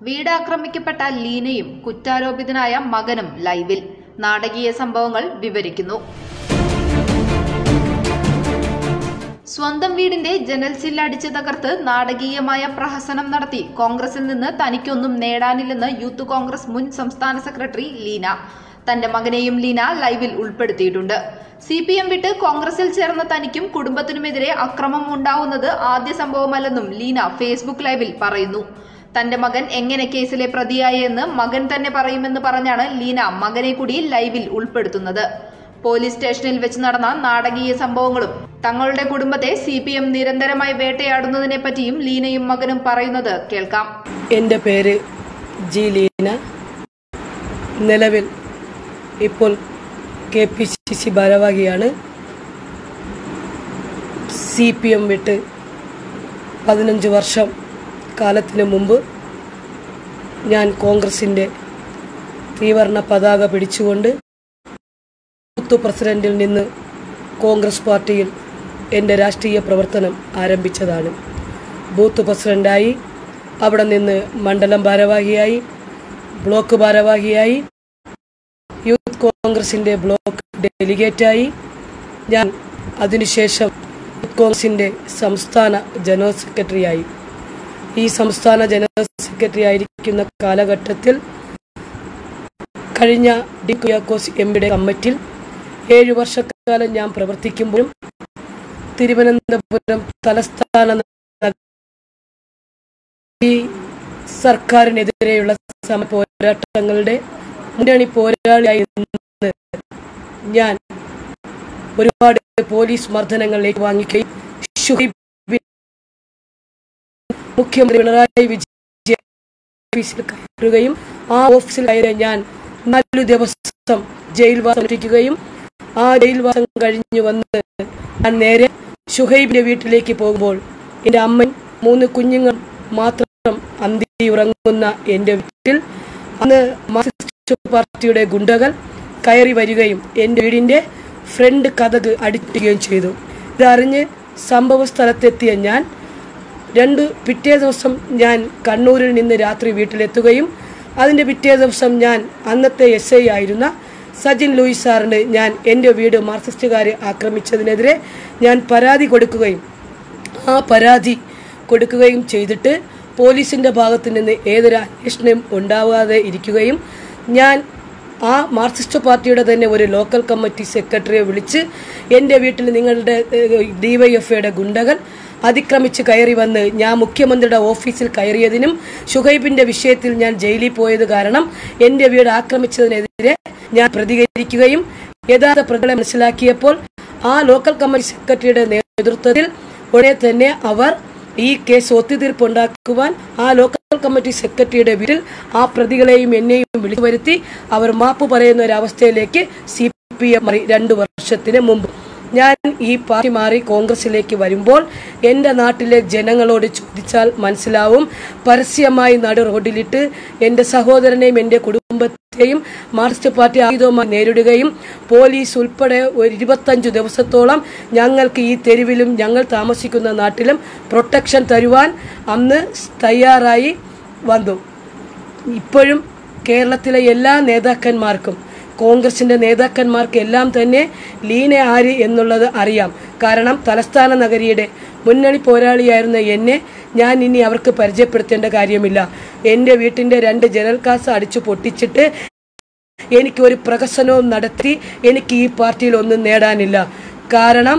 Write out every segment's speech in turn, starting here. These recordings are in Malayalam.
വീട് ആക്രമിക്കപ്പെട്ട ലീനയും കുറ്റാരോപിതനായ മകനും ലൈവിൽ നാടകീയ സംഭവങ്ങൾ വിവരിക്കുന്നു സ്വന്തം വീടിന്റെ ജനൽ ചില്ലടിച്ച് തകർത്ത് നാടകീയമായ പ്രഹസനം നടത്തി കോൺഗ്രസിൽ നിന്ന് തനിക്കൊന്നും നേടാനില്ലെന്ന് യൂത്ത് കോൺഗ്രസ് മുൻ സംസ്ഥാന സെക്രട്ടറി ലീന തന്റെ മകനെയും ലീന ലൈവിൽ ഉൾപ്പെടുത്തിയിട്ടുണ്ട് സി പി എം വിട്ട് കോൺഗ്രസിൽ ചേർന്ന തനിക്കും കുടുംബത്തിനുമെതിരെ അക്രമം ഉണ്ടാവുന്നത് ആദ്യ സംഭവമല്ലെന്നും ലീന ഫേസ്ബുക്ക് ലൈവിൽ പറയുന്നു തന്റെ മകൻ എങ്ങനെ കേസിലെ പ്രതിയായെന്ന് മകൻ തന്നെ പറയുമെന്ന് പറഞ്ഞാണ് ലീന മകനെ കൂടി ലൈവിൽ ഉൾപ്പെടുത്തുന്നത് പോലീസ് സ്റ്റേഷനിൽ വെച്ച് നടന്ന നാടകീയ സംഭവങ്ങളും തങ്ങളുടെ കുടുംബത്തെ സി പി എം നിരന്തരമായി വേട്ടയാടുന്നതിനെ പറ്റിയും ലീനയും മകനും പറയുന്നത് കേൾക്കാം എൻ്റെ പേര് ജി ലീന നിലവിൽ ഇപ്പോൾ കെ പി സി സി ഭാരവാഹിയാണ് സി പി എം വിട്ട് പതിനഞ്ച് വർഷം കാലത്തിന് മുമ്പ് ഞാൻ കോൺഗ്രസിൻ്റെ ത്രിവർണ പതാക പിടിച്ചുകൊണ്ട് ബൂത്ത് പ്രസിഡന്റിൽ നിന്ന് കോൺഗ്രസ് പാർട്ടിയിൽ എൻ്റെ രാഷ്ട്രീയ പ്രവർത്തനം ആരംഭിച്ചതാണ് ബൂത്ത് പ്രസിഡന്റായി അവിടെ നിന്ന് മണ്ഡലം ഭാരവാഹിയായി ബ്ലോക്ക് ഭാരവാഹിയായി യൂത്ത് കോൺഗ്രസിൻ്റെ ബ്ലോക്ക് ഡെലിഗേറ്റായി ഞാൻ അതിനുശേഷം യൂത്ത് കോൺഗ്രസിൻ്റെ സംസ്ഥാന ജനറൽ സെക്രട്ടറിയായി ഈ സംസ്ഥാന ജനറൽ സെക്രട്ടറി ആയിരിക്കുന്ന കാലഘട്ടത്തിൽ കഴിഞ്ഞ ഡി കുര്യാക്കോസ് എംപിയുടെ കമ്മിറ്റിയിൽ ഏഴു വർഷക്കാലം ഞാൻ പ്രവർത്തിക്കുമ്പോഴും തിരുവനന്തപുരം തലസ്ഥാന നഗ- ഈ സർക്കാരിനെതിരെയുള്ള സമര പോരാട്ടങ്ങളുടെ മുന്നണി പോരാളിയായി നിന്ന് ഞാൻ ഒരുപാട് പോലീസ് മർദ്ദനങ്ങളിലേക്ക് വാങ്ങിക്കുകയും ഷുഹൈബ് മുഖ്യമന്ത്രി പിണറായി വിജയൻ ഓഫീസിൽ കയറുകയും ആ ഓഫീസിൽ കയറി ഞാൻ നാലു ദിവസം ജയിൽവാസം അനുഷ്ഠിക്കുകയും ആ ജയിൽവാസം കഴിഞ്ഞു വന്ന് ഞാൻ നേരെ ഷുഹൈബിന്റെ വീട്ടിലേക്ക് പോകുമ്പോൾ എൻ്റെ അമ്മയും മൂന്ന് കുഞ്ഞുങ്ങൾ മാത്രം അന്തി ഉറങ്ങുന്ന എൻ്റെ വീട്ടിൽ അന്ന് മാർക്സിസ്റ്റ് പാർട്ടിയുടെ ഗുണ്ടകൾ കയറി വരികയും എൻ്റെ വീടിൻ്റെ ഫ്രണ്ട് കഥക് അടിക്കുകയും ചെയ്തു ഇതറിഞ്ഞ് സംഭവ സ്ഥലത്തെത്തിയ ഞാൻ രണ്ട് പിറ്റേ ദിവസം ഞാൻ കണ്ണൂരിൽ നിന്ന് രാത്രി വീട്ടിലെത്തുകയും അതിൻ്റെ പിറ്റേ ദിവസം ഞാൻ അന്നത്തെ എസ് ഐ ആയിരുന്ന സജിൻ ലൂയിസ് സാറിന് ഞാൻ എൻ്റെ വീട് മാർക്സിസ്റ്റുകാർ ആക്രമിച്ചതിനെതിരെ ഞാൻ പരാതി കൊടുക്കുകയും ആ പരാതി കൊടുക്കുകയും ചെയ്തിട്ട് പോലീസിൻ്റെ ഭാഗത്തു നിന്ന് ഏതൊരു അന്വേഷണം ഉണ്ടാവാതെ ഇരിക്കുകയും ഞാൻ ആ മാർക്സിസ്റ്റ് പാർട്ടിയുടെ തന്നെ ഒരു ലോക്കൽ കമ്മിറ്റി സെക്രട്ടറിയെ വിളിച്ച് എൻ്റെ വീട്ടിൽ നിങ്ങളുടെ ഡിവൈഎഫ്ഐയുടെ ഗുണ്ടകൾ അതിക്രമിച്ച് കയറി വന്ന് ഞാൻ മുഖ്യമന്ത്രിയുടെ ഓഫീസിൽ കയറിയതിനും ഷുഹൈബിന്റെ വിഷയത്തിൽ ഞാൻ ജയിലിൽ പോയത് കാരണം എൻ്റെ വീട് ആക്രമിച്ചതിനെതിരെ ഞാൻ പ്രതികരിക്കുകയും യഥാർത്ഥ പ്രതികളെ മനസ്സിലാക്കിയപ്പോൾ ആ ലോക്കൽ കമ്മിറ്റി സെക്രട്ടറിയുടെ നേതൃത്വത്തിൽ ഉടനെ തന്നെ അവർ ഈ കേസ് ഒത്തുതീർപ്പുണ്ടാക്കുവാൻ ആ ലോക്കൽ കമ്മിറ്റി സെക്രട്ടറിയുടെ വീട്ടിൽ ആ പ്രതികളെയും എന്നെയും വിളിച്ചു വരുത്തി അവർ മാപ്പ് പറയുന്ന ഒരു അവസ്ഥയിലേക്ക് സി പി എം മാറി രണ്ടു വർഷത്തിന് മുമ്പ് ഞാൻ ഈ പാർട്ടി മാറി കോൺഗ്രസിലേക്ക് വരുമ്പോൾ എൻ്റെ നാട്ടിലെ ജനങ്ങളോട് ചോദിച്ചാൽ മനസ്സിലാവും പരസ്യമായി നടു റോഡിലിട്ട് എൻ്റെ സഹോദരനെയും എൻ്റെ കുടുംബത്തെയും മാർക്സിസ്റ്റ് പാർട്ടി ആയുധവുമായി നേരിടുകയും പോലീസ് ഉൾപ്പെടെ ഒരു ഇരുപത്തഞ്ചു ദിവസത്തോളം ഞങ്ങൾക്ക് ഈ തെരുവിലും ഞങ്ങൾ താമസിക്കുന്ന നാട്ടിലും പ്രൊട്ടക്ഷൻ തരുവാൻ അന്ന് തയ്യാറായി വന്നു ഇപ്പോഴും കേരളത്തിലെ എല്ലാ നേതാക്കന്മാർക്കും കോൺഗ്രസിന്റെ നേതാക്കന്മാർക്ക് എല്ലാം തന്നെ ലീന ആര് എന്നുള്ളത് അറിയാം കാരണം തലസ്ഥാന നഗരിയുടെ മുന്നണി പോരാളിയായിരുന്ന എന്നെ ഞാൻ ഇനി അവർക്ക് പരിചയപ്പെടുത്തേണ്ട കാര്യമില്ല എൻ്റെ വീട്ടിൻ്റെ രണ്ട് ജനൽ കാസ് അടിച്ചു പൊട്ടിച്ചിട്ട് എനിക്ക് ഒരു പ്രഹസനവും നടത്തി എനിക്ക് ഈ പാർട്ടിയിൽ ഒന്നും നേടാനില്ല കാരണം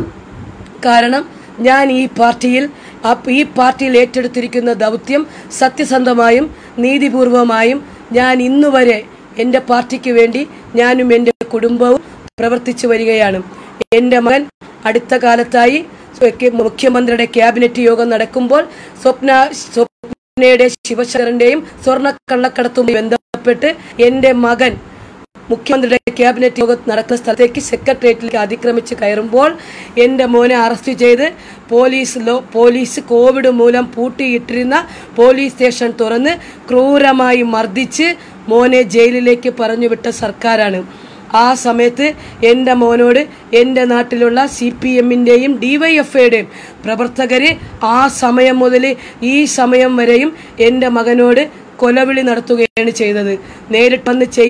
കാരണം ഞാൻ ഈ പാർട്ടിയിൽ അപ്പ- ഈ പാർട്ടിയിൽ ഏറ്റെടുത്തിരിക്കുന്ന ദൗത്യം സത്യസന്ധമായും നീതിപൂർവമായും ഞാൻ ഇന്നുവരെ എൻ്റെ പാർട്ടിക്ക് വേണ്ടി ഞാനും എൻ്റെ കുടുംബവും പ്രവർത്തിച്ചു വരികയാണ് എൻ്റെ മകൻ അടുത്ത കാലത്തായി മുഖ്യമന്ത്രിയുടെ ക്യാബിനറ്റ് യോഗം നടക്കുമ്പോൾ സ്വപ്ന സ്വപ്നയുടെ ശിവശങ്കറിന്റെയും സ്വർണ്ണ കള്ളക്കടത്തുമായി ബന്ധപ്പെട്ട് എൻ്റെ മകൻ മുഖ്യമന്ത്രിയുടെ ക്യാബിനറ്റ് യോഗം നടക്കുന്ന സ്ഥലത്തേക്ക് സെക്രട്ടേറിയറ്റിലേക്ക് അതിക്രമിച്ച് കയറുമ്പോൾ എൻ്റെ മോനെ അറസ്റ്റ് ചെയ്ത് പോലീസ് ലോ പോലീസ് കോവിഡ് മൂലം പൂട്ടിയിട്ടിരുന്ന പോലീസ് സ്റ്റേഷൻ തുറന്ന് ക്രൂരമായി മർദ്ദിച്ച് മോനെ ജയിലിലേക്ക് പറഞ്ഞുവിട്ട സർക്കാരാണ് ആ സമയത്ത് എൻ്റെ മോനോട് എൻ്റെ നാട്ടിലുള്ള സി പി എമ്മിൻ്റെയും ഡി വൈ എഫ് ഐയുടെയും പ്രവർത്തകർ ആ സമയം മുതൽ ഈ സമയം വരെയും എൻ്റെ മകനോട് കൊലവിളി നടത്തുകയാണ് ചെയ്തത് നേരിട്ട് വന്ന് ചെയ്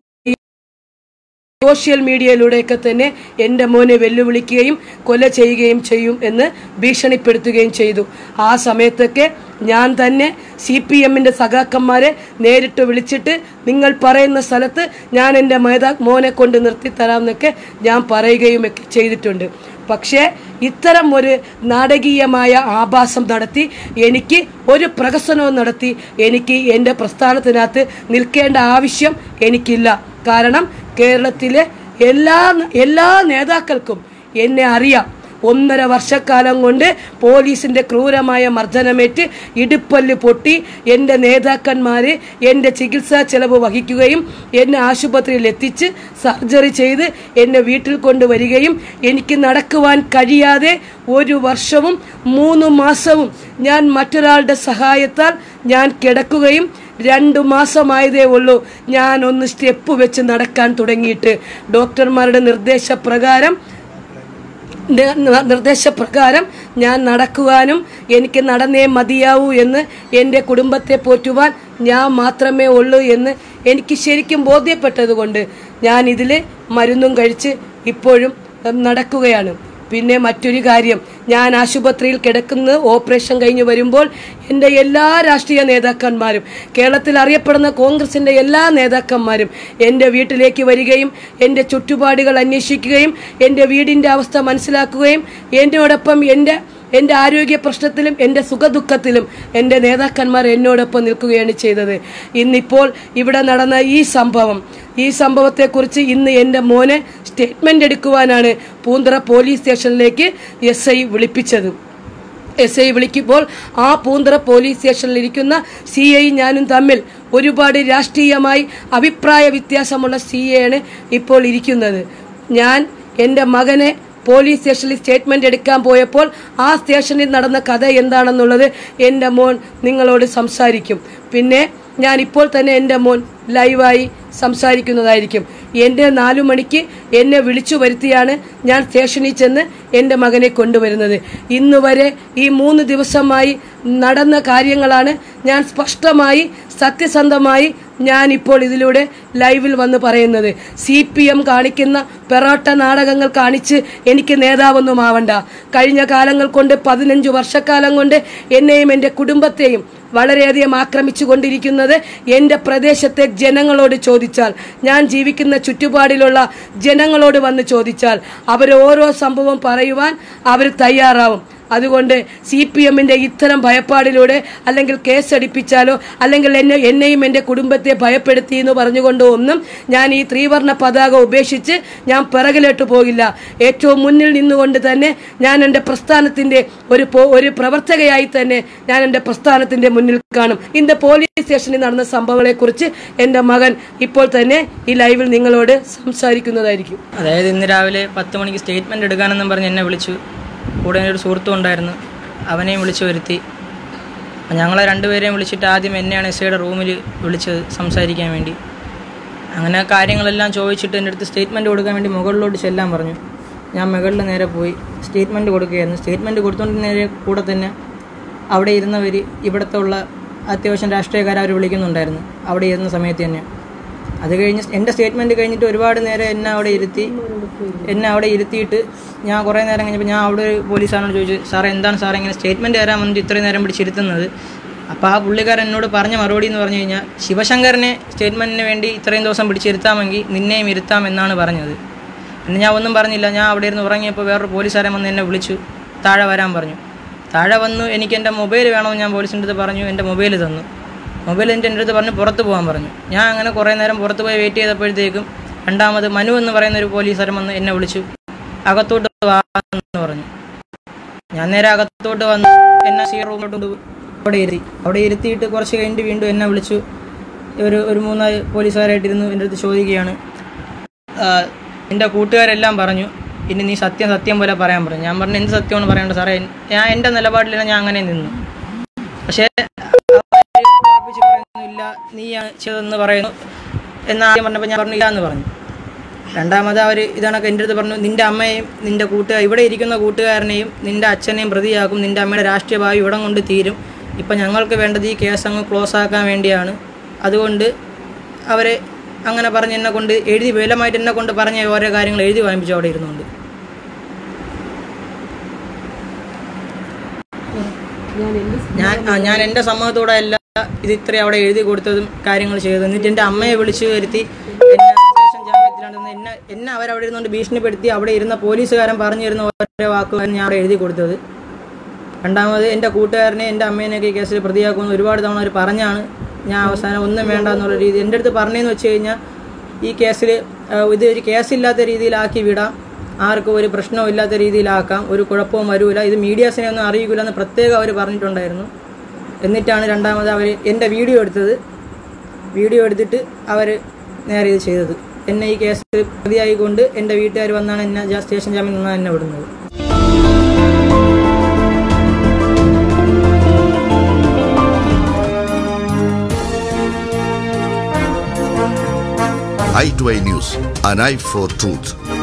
സോഷ്യൽ മീഡിയയിലൂടെയൊക്കെ തന്നെ എൻ്റെ മോനെ വെല്ലുവിളിക്കുകയും കൊല ചെയ്യുകയും ചെയ്യും എന്ന് ഭീഷണിപ്പെടുത്തുകയും ചെയ്തു ആ സമയത്തൊക്കെ ഞാൻ തന്നെ സി പി എമ്മിൻ്റെ സഖാക്കന്മാരെ നേരിട്ട് വിളിച്ചിട്ട് നിങ്ങൾ പറയുന്ന സ്ഥലത്ത് ഞാൻ എൻ്റെ മേധാ മോനെ കൊണ്ട് നിർത്തിത്തരാമെന്നൊക്കെ ഞാൻ പറയുകയും ഒക്കെ ചെയ്തിട്ടുണ്ട് പക്ഷേ ഇത്തരം ഒരു നാടകീയമായ ആഭാസം നടത്തി എനിക്ക് ഒരു പ്രഹസനവും നടത്തി എനിക്ക് എൻ്റെ പ്രസ്ഥാനത്തിനകത്ത് നിൽക്കേണ്ട ആവശ്യം എനിക്കില്ല കാരണം കേരളത്തിലെ എല്ലാ എല്ലാ നേതാക്കൾക്കും എന്നെ അറിയാം ഒന്നര വർഷക്കാലം കൊണ്ട് പോലീസിന്റെ ക്രൂരമായ മർദ്ദനമേറ്റ് ഇടുപ്പല്ല് പൊട്ടി എൻ്റെ നേതാക്കന്മാർ എൻ്റെ ചികിത്സാ ചെലവ് വഹിക്കുകയും എന്നെ ആശുപത്രിയിൽ എത്തിച്ച് സർജറി ചെയ്ത് എന്നെ വീട്ടിൽ കൊണ്ടുവരികയും എനിക്ക് നടക്കുവാൻ കഴിയാതെ ഒരു വർഷവും മൂന്ന് മാസവും ഞാൻ മറ്റൊരാളുടെ സഹായത്താൽ ഞാൻ കിടക്കുകയും രണ്ടു മാസമായതേ ഉള്ളൂ ഞാൻ ഒന്ന് സ്റ്റെപ്പ് വെച്ച് നടക്കാൻ തുടങ്ങിയിട്ട് ഡോക്ടർമാരുടെ നിർദ്ദേശപ്രകാരം നി- നി- നിർദ്ദേശപ്രകാരം ഞാൻ നടക്കുവാനും എനിക്ക് നടന്നേ മതിയാവൂ എന്ന് എൻ്റെ കുടുംബത്തെ പോറ്റുവാൻ ഞാൻ മാത്രമേ ഉള്ളൂ എന്ന് എനിക്ക് ശരിക്കും ബോധ്യപ്പെട്ടതുകൊണ്ട് ഞാൻ ഇതിൽ മരുന്നും കഴിച്ച് ഇപ്പോഴും ഉം, നടക്കുകയാണ് പിന്നെ മറ്റൊരു കാര്യം ഞാൻ ആശുപത്രിയിൽ കിടക്കുന്ന ഓപ്പറേഷൻ കഴിഞ്ഞ് വരുമ്പോൾ എൻ്റെ എല്ലാ രാഷ്ട്രീയ നേതാക്കന്മാരും കേരളത്തിൽ അറിയപ്പെടുന്ന കോൺഗ്രസിൻ്റെ എല്ലാ നേതാക്കന്മാരും എൻ്റെ വീട്ടിലേക്ക് വരികയും എൻ്റെ ചുറ്റുപാടുകൾ അന്വേഷിക്കുകയും എൻ്റെ വീടിൻ്റെ അവസ്ഥ മനസ്സിലാക്കുകയും എന്നോടൊപ്പം എൻ്റെ എൻ്റെ ആരോഗ്യ പ്രശ്നത്തിലും എൻ്റെ സുഖദുഃഖത്തിലും എൻ്റെ നേതാക്കന്മാർ എന്നോടൊപ്പം നിൽക്കുകയാണ് ചെയ്തത് ഇന്നിപ്പോൾ ഇവിടെ നടന്ന ഈ സംഭവം ഈ സംഭവത്തെക്കുറിച്ച് ഇന്ന് എൻ്റെ മോനെ സ്റ്റേറ്റ്മെൻ്റ് എടുക്കുവാനാണ് പൂന്തറ പോലീസ് സ്റ്റേഷനിലേക്ക് എസ് ഐ വിളിപ്പിച്ചത് എസ് ഐ വിളിക്കുമ്പോൾ ആ പൂന്തറ പോലീസ് സ്റ്റേഷനിൽ ഇരിക്കുന്ന സി ഐ ഞാനും തമ്മിൽ ഒരുപാട് രാഷ്ട്രീയമായി അഭിപ്രായ വ്യത്യാസമുള്ള സി ആണ് ഇപ്പോൾ ഇരിക്കുന്നത് ഞാൻ എൻ്റെ മകനെ പോലീസ് സ്റ്റേഷനിൽ സ്റ്റേറ്റ്മെന്റ് എടുക്കാൻ പോയപ്പോൾ ആ സ്റ്റേഷനിൽ നടന്ന കഥ എന്താണെന്നുള്ളത് എൻ്റെ മോൻ നിങ്ങളോട് സംസാരിക്കും പിന്നെ ഞാൻ ഇപ്പോൾ തന്നെ എൻ്റെ മോൻ ലൈവായി സംസാരിക്കുന്നതായിരിക്കും എൻ്റെ നാലു മണിക്ക് എന്നെ വിളിച്ചു വരുത്തിയാണ് ഞാൻ സ്റ്റേഷനിൽ ചെന്ന് എൻ്റെ മകനെ കൊണ്ടുവരുന്നത് ഇന്ന് വരെ ഈ മൂന്ന് ദിവസമായി നടന്ന കാര്യങ്ങളാണ് ഞാൻ സ്പഷ്ടമായി സത്യസന്ധമായി ഞാൻ ഇപ്പോൾ ഇതിലൂടെ ലൈവിൽ വന്ന് പറയുന്നത് സി പി എം കാണിക്കുന്ന പെറോട്ട നാടകങ്ങൾ കാണിച്ച് എനിക്ക് നേതാവൊന്നും ആവണ്ട കഴിഞ്ഞ കാലങ്ങൾ കൊണ്ട് പതിനഞ്ച് വർഷക്കാലം കൊണ്ട് എന്നെയും എൻ്റെ കുടുംബത്തെയും വളരെയധികം ആക്രമിച്ചു കൊണ്ടിരിക്കുന്നത് എൻ്റെ പ്രദേശത്തെ ജനങ്ങളോട് ചോദിച്ചാൽ ഞാൻ ജീവിക്കുന്ന ചുറ്റുപാടിലുള്ള ജനങ്ങളോട് വന്ന് ചോദിച്ചാൽ അവർ ഓരോ സംഭവം പറയുവാൻ അവർ തയ്യാറാവും അതുകൊണ്ട് സി പി എമ്മിൻ്റെ ഇത്തരം ഭയപ്പാടിലൂടെ അല്ലെങ്കിൽ കേസടിപ്പിച്ചാലോ അല്ലെങ്കിൽ എന്നെ എന്നെയും എൻ്റെ കുടുംബത്തെ ഭയപ്പെടുത്തി എന്ന് പറഞ്ഞുകൊണ്ടോ ഒന്നും ഞാൻ ഈ ത്രിവർണ്ണ പതാക ഉപേക്ഷിച്ച് ഞാൻ പിറകിലോട്ട് പോകില്ല ഏറ്റവും മുന്നിൽ നിന്നുകൊണ്ട് തന്നെ ഞാൻ എൻ്റെ പ്രസ്ഥാനത്തിൻ്റെ ഒരു പോ- ഒരു പ്രവർത്തകയായി തന്നെ ഞാൻ എൻ്റെ പ്രസ്ഥാനത്തിൻ്റെ മുന്നിൽ കാണും ഇന്ന് പോലീസ് സ്റ്റേഷനിൽ നടന്ന സംഭവങ്ങളെക്കുറിച്ച് എൻ്റെ മകൻ ഇപ്പോൾ തന്നെ ഈ ലൈവിൽ നിങ്ങളോട് സംസാരിക്കുന്നതായിരിക്കും അതായത് ഇന്ന് രാവിലെ പത്ത് മണിക്ക് സ്റ്റേറ്റ്മെൻറ്റ് എടുക്കാനെന്നും പറഞ്ഞ് എന്നെ വിളിച്ചു കൂടെ എൻ്റെ ഒരു സുഹൃത്തും ഉണ്ടായിരുന്നു അവനെയും വിളിച്ചു വരുത്തി അപ്പം ഞങ്ങളെ രണ്ടുപേരെയും വിളിച്ചിട്ട് ആദ്യം എന്നെയാണ് എസ് ഐയുടെ റൂമിൽ വിളിച്ചത് സംസാരിക്കാൻ വേണ്ടി അങ്ങനെ കാര്യങ്ങളെല്ലാം ചോദിച്ചിട്ട് എൻ്റെ അടുത്ത് സ്റ്റേറ്റ്മെൻറ്റ് കൊടുക്കാൻ വേണ്ടി മുകളിലോട്ട് ചെല്ലാൻ പറഞ്ഞു ഞാൻ മുകളിൽ നേരെ പോയി സ്റ്റേറ്റ്മെൻറ്റ് കൊടുക്കുകയായിരുന്നു സ്റ്റേറ്റ്മെൻറ്റ് കൊടുത്തുകൊണ്ട് നേരെ കൂടെ തന്നെ അവിടെ ഇരുന്നവർ ഇവിടുത്തെ ഉള്ള അത്യാവശ്യം രാഷ്ട്രീയക്കാരെ അവർ വിളിക്കുന്നുണ്ടായിരുന്നു അവിടെ ഇരുന്ന സമയത്ത് തന്നെ അത് കഴിഞ്ഞ് എൻ്റെ സ്റ്റേറ്റ്മെൻറ്റ് കഴിഞ്ഞിട്ട് ഒരുപാട് നേരം എന്നെ അവിടെ ഇരുത്തി എന്നെ അവിടെ ഇരുത്തിയിട്ട് ഞാൻ കുറേ നേരം കഴിഞ്ഞപ്പോൾ ഞാൻ അവിടെ ഒരു പോലീസുകാരനോട് ചോദിച്ചു സാറേ എന്താണ് സാറേ ഇങ്ങനെ സ്റ്റേറ്റ്മെൻറ്റ് തരാൻ വന്നിട്ട് ഇത്രയും നേരം പിടിച്ചിരുത്തുന്നത് അപ്പോൾ ആ പുള്ളിക്കാരൻ എന്നോട് പറഞ്ഞ മറുപടി എന്ന് പറഞ്ഞു കഴിഞ്ഞാൽ ശിവശങ്കറിനെ സ്റ്റേറ്റ്മെൻറ്റിന് വേണ്ടി ഇത്രയും ദിവസം പിടിച്ചിരുത്താമെങ്കിൽ നിന്നെയും ഇരുത്താം എന്നാണ് പറഞ്ഞത് പിന്നെ ഞാൻ ഒന്നും പറഞ്ഞില്ല ഞാൻ അവിടെ ഇരുന്ന് ഉറങ്ങിയപ്പോൾ വേറൊരു പോലീസുകാരൻ വന്ന് എന്നെ വിളിച്ചു താഴെ വരാൻ പറഞ്ഞു താഴെ വന്നു എനിക്ക് എൻ്റെ മൊബൈൽ വേണമെന്ന് ഞാൻ പോലീസിൻ്റെ അടുത്ത് പറഞ്ഞു എൻ്റെ മൊബൈൽ തന്നു മൊബൈൽ എൻ്റെ എൻ്റെ അടുത്ത് പറഞ്ഞു പുറത്ത് പോകാൻ പറഞ്ഞു ഞാൻ അങ്ങനെ കുറേ നേരം പുറത്ത് പോയി വെയിറ്റ് ചെയ്തപ്പോഴത്തേക്കും രണ്ടാമത് മനു എന്ന് പറയുന്ന ഒരു പോലീസുകാരൻ വന്ന് എന്നെ വിളിച്ചു അകത്തോട്ട് വാ എന്ന് പറഞ്ഞു ഞാൻ നേരെ അകത്തോട്ട് വന്നു എന്നെ സി റൂമിലോട്ട് കൊണ്ടുപോയി അവിടെ ഇരുത്തി അവിടെ ഇരുത്തിയിട്ട് കുറച്ച് കഴിഞ്ഞിട്ട് വീണ്ടും എന്നെ വിളിച്ചു ഒരു ഒരു മൂന്നാല് പോലീസുകാരായിട്ടിരുന്നു എൻ്റെ അടുത്ത് ചോദിക്കുകയാണ് ആ, എൻ്റെ കൂട്ടുകാരെല്ലാം പറഞ്ഞു ഇനി നീ സത്യം സത്യം പോലെ പറയാൻ പറഞ്ഞു ഞാൻ പറഞ്ഞു എന്ത് സത്യമാണ് പറയേണ്ടത് സാറേ ഞാൻ എൻ്റെ നിലപാടിലാണ് ഞാൻ അങ്ങനെ നിന്നു പക്ഷേ അവര് ഉറപ്പിച്ച് പറയുന്നില്ല നീ ചെയ്തെന്ന് പറയുന്നു എന്നാദ്യം പറഞ്ഞപ്പോൾ ഞാൻ പറഞ്ഞു ഇല്ല എന്ന് പറഞ്ഞു രണ്ടാമത് അവർ ഇതാണൊക്കെ എൻ്റെ അടുത്ത് പറഞ്ഞു നിൻ്റെ അമ്മയെയും നിൻ്റെ കൂട്ടുകാർ ഇവിടെ ഇരിക്കുന്ന കൂട്ടുകാരനെയും നിൻ്റെ അച്ഛനെയും പ്രതിയാക്കും നിൻ്റെ അമ്മയുടെ രാഷ്ട്രീയ ഭാവി ഇവിടം കൊണ്ട് തീരും ഇപ്പം ഞങ്ങൾക്ക് വേണ്ടത് ഈ കേസ് അങ്ങ് ക്ലോസ് ആക്കാൻ വേണ്ടിയാണ് അതുകൊണ്ട് അവരെ അങ്ങനെ പറഞ്ഞ് എന്നെ കൊണ്ട് എഴുതി ബലമായിട്ട് എന്നെ കൊണ്ട് പറഞ്ഞ ഓരോ കാര്യങ്ങൾ എഴുതി വാങ്ങിപ്പിച്ചു അവിടെ ഇരുന്നുണ്ട് ഞാൻ എന്ത് ഞാൻ ആ, ഞാൻ എൻ്റെ സമ്മതത്തോടെ അല്ല ഇത് ഇത്രയും അവിടെ എഴുതി കൊടുത്തതും കാര്യങ്ങൾ ചെയ്തത് എന്നിട്ട് എൻ്റെ അമ്മയെ വിളിച്ചു വരുത്തി എന്നെ സ്റ്റേഷൻ ജാമ്യത്തിലാണെന്ന് എന്നെ എന്നെ അവരവിടെ ഇരുന്നുകൊണ്ട് ഭീഷണിപ്പെടുത്തി അവിടെ ഇരുന്ന പോലീസുകാരൻ പറഞ്ഞിരുന്ന ഓരോ വാക്കുകളാണ് ഞാൻ അവിടെ എഴുതി കൊടുത്തത് രണ്ടാമത് എൻ്റെ കൂട്ടുകാരനെ എൻ്റെ അമ്മേനെയൊക്കെ ഈ കേസിൽ പ്രതിയാക്കുമെന്ന് ഒരുപാട് തവണ അവർ പറഞ്ഞാണ് ഞാൻ അവസാനം ഒന്നും വേണ്ട എന്നുള്ള രീതി എൻ്റെ അടുത്ത് പറഞ്ഞതെന്ന് വെച്ച് കഴിഞ്ഞാൽ ഈ കേസിൽ ഇത് ഒരു കേസില്ലാത്ത രീതിയിലാക്കി വിടാം ആർക്കും ഒരു പ്രശ്നവും ഇല്ലാത്ത രീതിയിലാക്കാം ഒരു കുഴപ്പവും വരൂല ഇത് മീഡിയാസിനെ ഒന്നും അറിയിക്കില്ല എന്ന് പ്രത്യേകം അവർ പറഞ്ഞിട്ടുണ്ടായിരുന്നു എന്നിട്ടാണ് രണ്ടാമത് അവർ എൻ്റെ വീഡിയോ എടുത്തത് വീഡിയോ എടുത്തിട്ട് അവർ നേരെ ഇത് ചെയ്തത് എന്നെ ഈ കേസിൽ പ്രതിയായിക്കൊണ്ട് എൻ്റെ വീട്ടുകാർ വന്നാണ് എന്നെ ജാ- സ്റ്റേഷൻ ജാമ്യം നിന്നാണ് എന്നെ വിടുന്നത് i2i News, an eye for truth.